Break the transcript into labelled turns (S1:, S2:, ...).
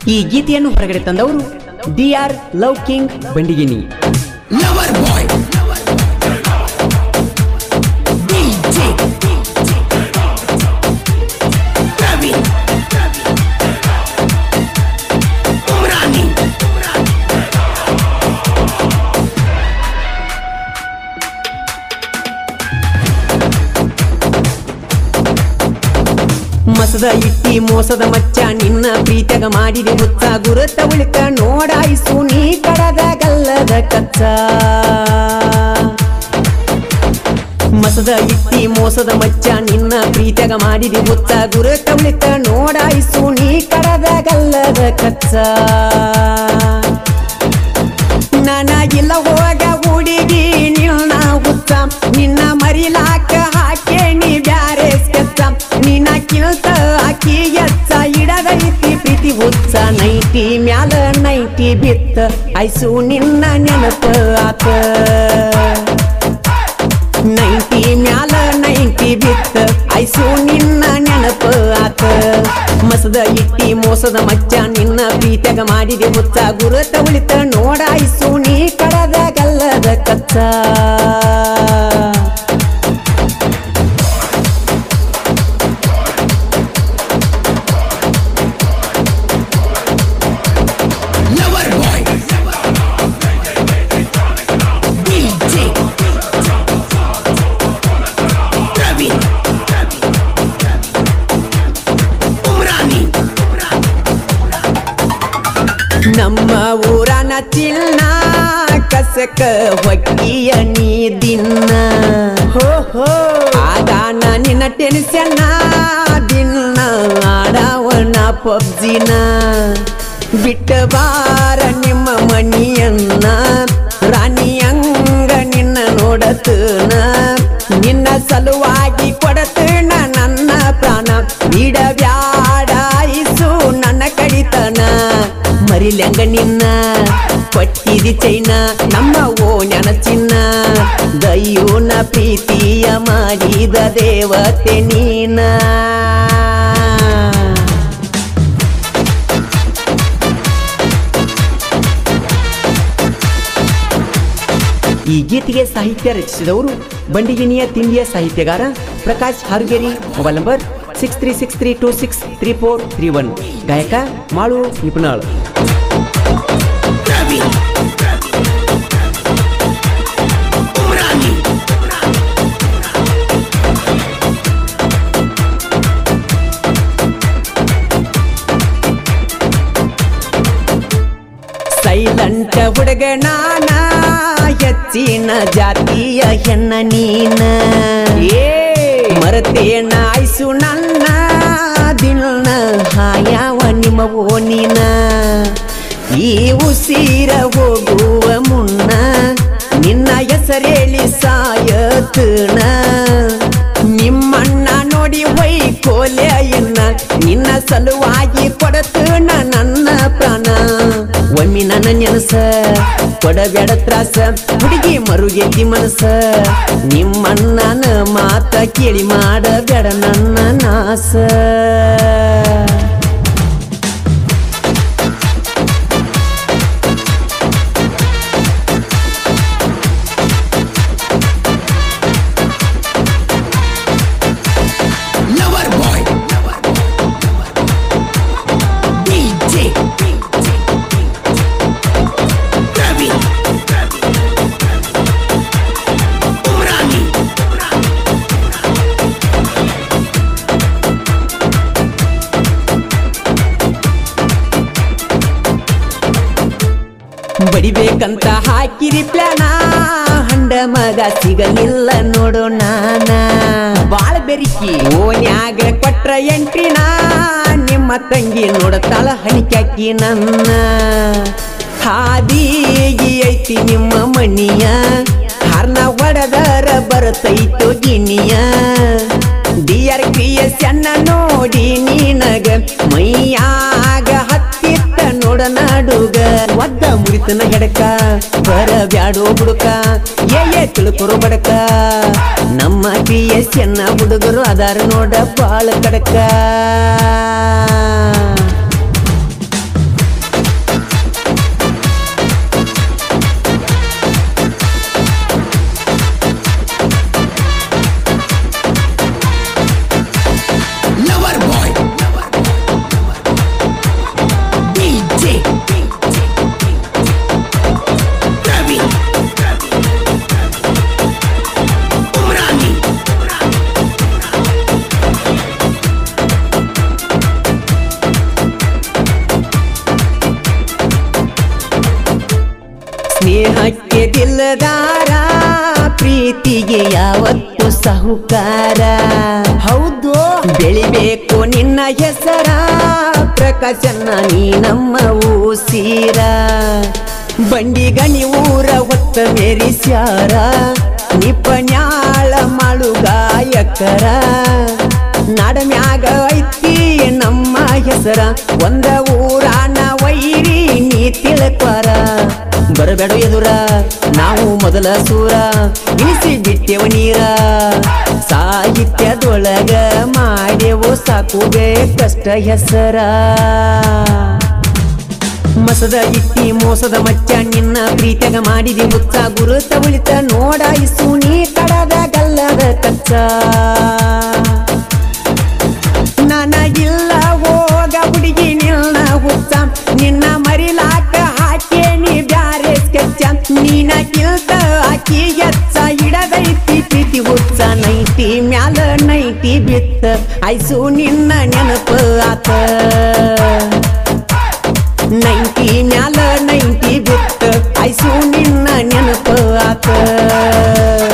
S1: ಈ ಗೀತೆಯನ್ನು ಹೊರಗಡೆ ತಂದವರು D R love king Bandigini
S2: Lover boy. DJ. Praveen. Umrani.
S1: ಮಸದ ಇಟ್ಟಿ ಮೋಸದ ಮಚ್ಚ ನಿನ್ನ ಪ್ರೀತಿಯಾಗ ಮಾಡಿದೆ ಹುಚ್ಚ ಗುರುತ ಉಳಿಕ ನೋಡಾಯಿಸು ನೀ ಕಡದ ಗಲ್ಲದ ಕಚ್ಚ ಮಸದ ಇಟ್ಟಿ ಮೋಸದ ಮಚ್ಚ ನಿನ್ನ ಪ್ರೀತಿಯಾಗ ಮಾಡಿದೆ ಹುಚ್ಚ ಗುರುತ ಉಳಿಕ ನೋಡಾಯಿಸು ನೀ ಕಡದ ಗಲ್ಲದ ಕಚ್ಚ ನನಗಿಲ್ಲ ಹೋಗ ಹುಡುಗಿ ನಿನ್ನ ಹುಚ್ಚ ನಿನ್ನ ಮರಿಲಾಕ ಹಾಕೆ ನೀ ಬ್ಯಾರೆ ಸ್ಕೆಚ್ಚ ನಿನ್ನ ಕಿಲ್ತ ಹಾಕಿ ಎಚ್ಚ ಇಡದೈತಿ ಪ್ರೀತಿ ಹುಚ್ಚ ನೈಟಿ ಮ್ಯಾಲ ನೈಟಿ ಬಿತ್ತ ಐಸು ನಿನ್ನ ನೆನಪ ಆತ ನೈಂಟಿ ಮ್ಯಾಲ ನೈಂಟಿ ಬಿತ್ತ ಐಸು ನಿನ್ನ ನೆನಪ ಆತ ಮಸದ ಇಟ್ಟಿ ಮೋಸದ ಮಚ್ಚ ನಿನ್ನ ಪ್ರೀತ್ಯಾಗ ಮಾಡಿದೆ ಮುಚ್ಚ ಗುರುತ ಉಳಿತ ನೋಡ ಐಸು ನೀ ಕಡದ ಗಲ್ಲದ ಕಚ್ಚ
S2: Lover boy. DJ. Praveen. Umrani.
S1: ನಮ್ಮ ಊರನ ಚಿನ್ನ ಕಸಕ ಹೊಕ್ಕಿಯ ನೀ ದಿನ ಹೋ ಹೋ ಆಗಾನ ನಿನ್ನ ಟೆನ್ಷನ್ ದಿನ ಆಡವನ ಪಬ್ಜಿನ ಬಿಟ್ಟ ಬಾರ ನಿಮ್ಮ ಮನಿಯನ್ನ ರಾಣಿಯಂಗ ನಿನ್ನ ನೋಡತನ ನಿನ್ನ ಸಲುವಾಗಿ ಕೊಡತನ ನನ್ನ ಪ್ರಾಣ ಬಿಡಬ್ಯಾಡ ಐಸು ನನ್ನ ಕಡಿತನ ಮರಿಲ್ಯಂಗ ನಿನ್ನ ಪಟ್ಟಿದಿ ಚೈನ ನಮ್ಮ ಓಣ್ಯನ ಚಿನ್ನ ದಯ್ಯೂನ ಪ್ರೀತಿಯ ಮಾಡಿದ ದೇವತೆ ನೀನ ಈ ಗೀತೆಗೆ ಸಾಹಿತ್ಯ ರಚಿಸಿದವರು ಬಂಡಿಗಿನಿಯ ತಿಂಡಿಯ ಸಾಹಿತ್ಯಗಾರ Prakash Harugeri mobile number six three six three two six three four three one ಗಾಯಕ Malu Nipunal
S2: Praveen. Umrani.
S1: Silent ಹುಡುಗ ನಾನ ಹೆಚ್ಚಿನ ಜಾತಿಯ ಹೆಣ್ಣ ನೀನ ಏ ಮರತೇನ ಆಯ್ಸು ನನ್ನ ದಿನ ಹಾಯವ ನಿಮ್ಮ ಓನಿನ ಈ ಉಸಿರ ಹೋಗುವ ಮುನ್ನ ನಿನ್ನ ಹೆಸರೇಳಿ ಸಾಯತನ ನಿಮ್ಮಣ್ಣ ನೋಡಿ ಹೊಯ್ ಕೋಲೆಯನ್ನ ನಿನ್ನ ಸಲುವಾಗಿ ಕೊಡತನ ನನ್ನ ಪ್ರಾಣ ಒಮ್ಮಿ ನನ್ನ ನೆನಸ ಕೊಡಬೇಡ ತ್ರಾಸ ಹುಡುಗಿ ಮರುಗೆದ್ದಿ ಮನಸ ನಿಮ್ಮಣ್ಣನ ಮಾತ ಕೇಳಿ ಮಾಡಬೇಡ ನನ್ನ ನಾಸ
S2: Lover boy. DJ. Praveen. Umrani.
S1: ಬಡಿಬೇಕಂತ ಹಾಕಿರಿ ಪ್ಲಾನ ಹಂಡ ಮಗ ಸಿಗಲಿಲ್ಲ ನೋಡು ನಾನ ಬಾಳ ಬೆರಿಕಿ ಓನ್ಯಾಗ ಕೊಟ್ರ ಎಂಟ್ರಿನ ನಿಮ್ಮ ತಂಗಿ ನೋಡತಾಳ ಹಣಿಕ್ಯಾಕಿ ನನ್ನ ಹಾದಿಗಿ ಐತಿ ನಿಮ್ಮ ಮನಿಯ ಹಾರ್ನ ಹೊಡೆದರ ಬರತೈತೋ ಗಿನಿಯ ಡಿಯರ್ ಕ್ರಿಯಸನ್ನ ನೋಡಿ ನೀನಗ ಮೈಯಾಗ ಹತ್ತಿತ್ತ ನೋಡ ನಾಡುಗ ಒದ್ದ ಮುರಿತನ ಹೆಡಕ ಬರ ಬ್ಯಾಡೋ ಬುಡುಕ ಏ ಏ ತಿಳ್ಕೊರು ಬಡಕ ನಮ್ಮ ಕ್ರಿಯಸನ್ನ ಹುಡುಗರು ಅದಾರ ನೋಡ ಬಾಳ ಕಡಕ ನಿರ್ಧಾರ ಪ್ರೀತಿಗೆ ಯಾವತ್ತು ಸಾಹುಕಾರ
S3: ಹೌದು
S1: ಬೆಳಿಬೇಕು ನಿನ್ನ ಹೆಸರ ಪ್ರಕಾಶನ ನೀ ನಮ್ಮ ಊಸೀರ ಬಂಡಿ ಗಣಿ ಊರ ಹೊತ್ತ ಮೇರಿಸ್ಯಾರ ನಿಪನ್ಯಾಳ ಮಾಡು ಗಾಯಕರ ನಾಡ ಮ್ಯಾಗ ಐತಿ ನಮ್ಮ ಹೆಸರ ಒಂದ ಊರಾನ ವೈರಿ ನೀ ತಿಳ್ಕೊರ ಬರಬೇಡ ಎದುರ ನಾವು ಮೊದಲ ಸೂರ ಇಳಿಸಿ ಬಿಟ್ಟೆವ ನೀರ ಸಾಹಿತ್ಯದೊಳಗ ಮಾಡ್ಯವು ಸಾಕು ಬೇಕಷ್ಟ ಹೆಸರ ಮಸದ ಇಟ್ಟಿ ಮೋಸದ ಮಚ್ಚ ನಿನ್ನ ಪ್ರೀತಿಯಾಗ ಮಾಡಿದಿ ಮುಚ್ಚ ಗುರುತ ಉಳಿತ ನೋಡಾಯಿಸು ನೀ ಕಡದ ಗಲ್ಲದ ಕಚ್ಚ ನನಗಿಲ್ಲ ಹೋಗ ಹುಡುಗಿ ನಿನ್ನ ಹುಚ್ಚ ನಿನ್ನ ಮರಿಲಾಕ ಹಾಕಿ ನೀ ಬ್ಯಾರೆ ಸ್ಕೆಚ್ಚ ನೀನ ಕಿಲ್ತ ಹಾಕಿ ಎಚ್ಚ ಹಿಡದೈತಿ ಪ್ರೀತಿ ಹುಚ್ಚ ನೈಟಿ ಮ್ಯಾಲ ನೈಟಿ ಬಿತ್ತ ಐಸು ನಿನ್ನ ನೆನಪು ಆತ ನೈಂಟಿ ಮ್ಯಾಲ ನೈಂಟಿ ಬಿತ್ತ ಐಸು ನಿನ್ನ ನೆನಪು ಆತ